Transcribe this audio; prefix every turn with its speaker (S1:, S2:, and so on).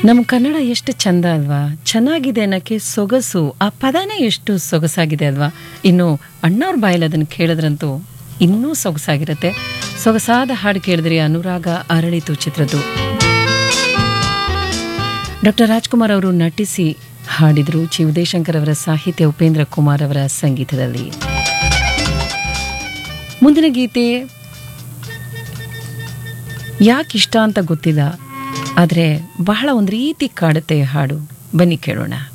S1: ನಮ್ಮ ಕನ್ನಡ ಎಷ್ಟು ಚಂದ ಅಲ್ವಾ ಚೆನ್ನಾಗಿದೆ ಅನ್ನೋಕ್ಕೆ ಸೊಗಸು ಆ ಪದನೇ ಎಷ್ಟು ಸೊಗಸಾಗಿದೆ ಅಲ್ವಾ ಇನ್ನು ಅಣ್ಣವ್ರ ಬಾಯಲ್ಲಿ ಅದನ್ನು ಕೇಳಿದ್ರಂತೂ ಇನ್ನೂ ಸೊಗಸಾಗಿರುತ್ತೆ ಸೊಗಸಾದ ಹಾಡು ಕೇಳಿದ್ರಿ ಅನುರಾಗ ಅರಳಿತು ಚಿತ್ರದ್ದು ಡಾಕ್ಟರ್ ರಾಜ್ಕುಮಾರ್ ಅವರು ನಟಿಸಿ ಹಾಡಿದ್ರು ಚಿ ಉದಯಶಂಕರ್ ಅವರ ಸಾಹಿತ್ಯ ಉಪೇಂದ್ರ ಕುಮಾರ್ ಅವರ ಸಂಗೀತದಲ್ಲಿ ಮುಂದಿನ ಗೀತೆ ಯಾಕಿಷ್ಟ ಅಂತ ಗೊತ್ತಿಲ್ಲ ಆದರೆ ಬಹಳ ಒಂದು ರೀತಿ ಕಾಡುತ್ತೆ ಈ ಹಾಡು ಬನ್ನಿ ಕೇಳೋಣ